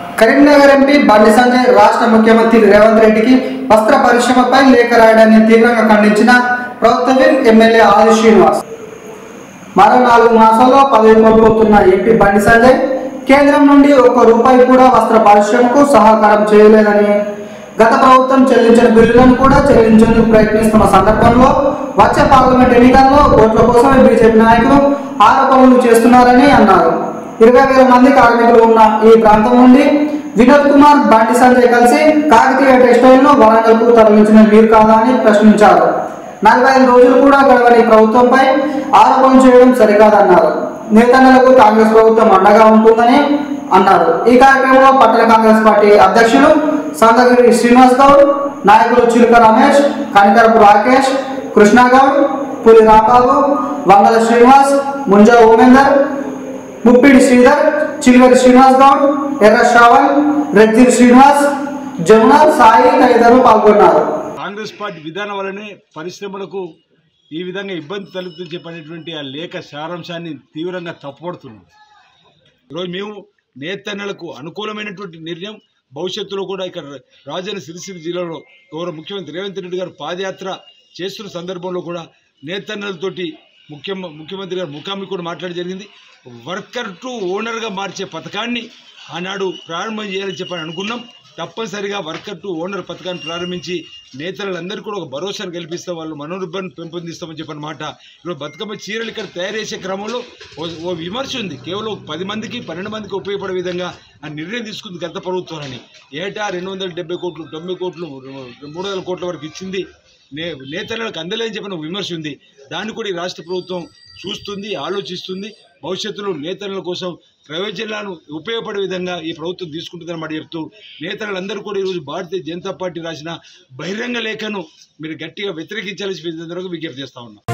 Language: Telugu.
కరీంనగర్ ఎంపీ బండి సంజయ్ రాష్ట్ర ముఖ్యమంత్రి రేవంత్ రెడ్డికి వస్త్ర పరిశ్రమపై లేఖ రాయడాన్ని తీవ్రంగా ఖండించిన ప్రభుత్వం ఎమ్మెల్యే ఆది శ్రీనివాస్ మరో నాలుగు మాసాల్లో పదవి కోల్పోతున్న ఎంపీ బండి సంజయ్ కేంద్రం నుండి ఒక్క రూపాయి కూడా వస్త్ర పరిశ్రమకు సహకారం చేయలేదని గత ప్రభుత్వం చెల్లించిన బిల్లులను కూడా చెల్లించేందుకు ప్రయత్నిస్తున్న సందర్భంలో వచ్చే పార్లమెంట్ ఎన్నికల్లో ఓట్ల కోసమే బీజేపీ నాయకులు ఆరోపణలు చేస్తున్నారని అన్నారు ఇరవై వేల మంది కార్మికులు ఉన్న ఈ ప్రాంతం నుండి వినోద్ కుమార్ బండి సంజయ్ కలిసి కాకతీయ టెక్స్టైల్ ను వరంగల్కు తరలించిన వీరు కాదా అని ప్రశ్నించారు నలభై ఐదు రోజులు కూడా గడవని ప్రభుత్వంపై ఆరోపణలు చేయడం సరికాదన్నారు నేతన్నలకు కాంగ్రెస్ ప్రభుత్వం అండగా ఉంటుందని అన్నారు ఈ కార్యక్రమంలో పట్టణ కాంగ్రెస్ పార్టీ అధ్యక్షులు సందగిరి శ్రీనివాస్ గౌడ్ నాయకులు చిలుక రమేష్ కనికరపు రాకేష్ కృష్ణగౌడ్ పులి రాంబాబు వంగల శ్రీనివాస్ ముంజా ఉమేందర్ ముప్పిడి శ్రీధర్ చిలువరి శ్రీనివాస్ గౌడ్ ఎర్ర శ్రావణ్ రెడ్డి శ్రీనివాస్ జమున సాయి తదితరులు పాల్గొన్నారు కాంగ్రెస్ పార్టీ విధానం వల్లనే పరిశ్రమలకు ఈ విధంగా ఇబ్బంది తలెత్తుని చెప్పినటువంటి ఆ లేఖ సారాంశాన్ని తీవ్రంగా తప్పుపడుతున్నాం ఈరోజు మేము నేతన్నలకు అనుకూలమైనటువంటి నిర్ణయం భవిష్యత్తులో కూడా ఇక్కడ రాజన్న సిరిసిల్ల జిల్లాలో గౌరవ ముఖ్యమంత్రి రేవంత్ రెడ్డి గారు పాదయాత్ర చేస్తున్న సందర్భంలో కూడా నేతన్నలతోటి ముఖ్య ముఖ్యమంత్రి గారు ముఖామి కూడా మాట్లాడడం జరిగింది వర్కర్ టు ఓనర్గా మార్చే పథకాన్ని ఆనాడు ప్రారంభం చేయాలని చెప్పని అనుకున్నాం తప్పనిసరిగా వర్కర్ టు ఓనర్ పథకాన్ని ప్రారంభించి నేతలందరికీ కూడా ఒక భరోసాను కల్పిస్తాం వాళ్ళు మనోరుబ్బాన్ని పెంపొందిస్తామని చెప్పిన మాట ఇప్పుడు బతుకమ్మ చీరలు ఇక్కడ తయారు చేసే క్రమంలో ఓ ఓ విమర్శ ఉంది కేవలం ఒక పది మందికి పన్నెండు మందికి ఉపయోగపడే విధంగా ఆ నిర్ణయం తీసుకుంది గత ప్రభుత్వాలని ఏటా రెండు వందల డెబ్బై కోట్లు తొంభై కోట్లు మూడు వందల కోట్ల వరకు ఇచ్చింది నే నేతలకు అందలేని చెప్పిన ఒక విమర్శ ఉంది దాన్ని కూడా ఈ రాష్ట్ర ప్రభుత్వం చూస్తుంది ఆలోచిస్తుంది భవిష్యత్తులో నేతల కోసం ప్రయోజనాలను ఉపయోగపడే విధంగా ఈ ప్రభుత్వం తీసుకుంటుందని మాట చెప్తూ నేతలందరూ కూడా ఈరోజు భారతీయ జనతా పార్టీ రాసిన బహిరంగ లేఖను మీరు గట్టిగా వ్యతిరేకించాల్సి విజ్ఞప్తి చేస్తా ఉన్నాం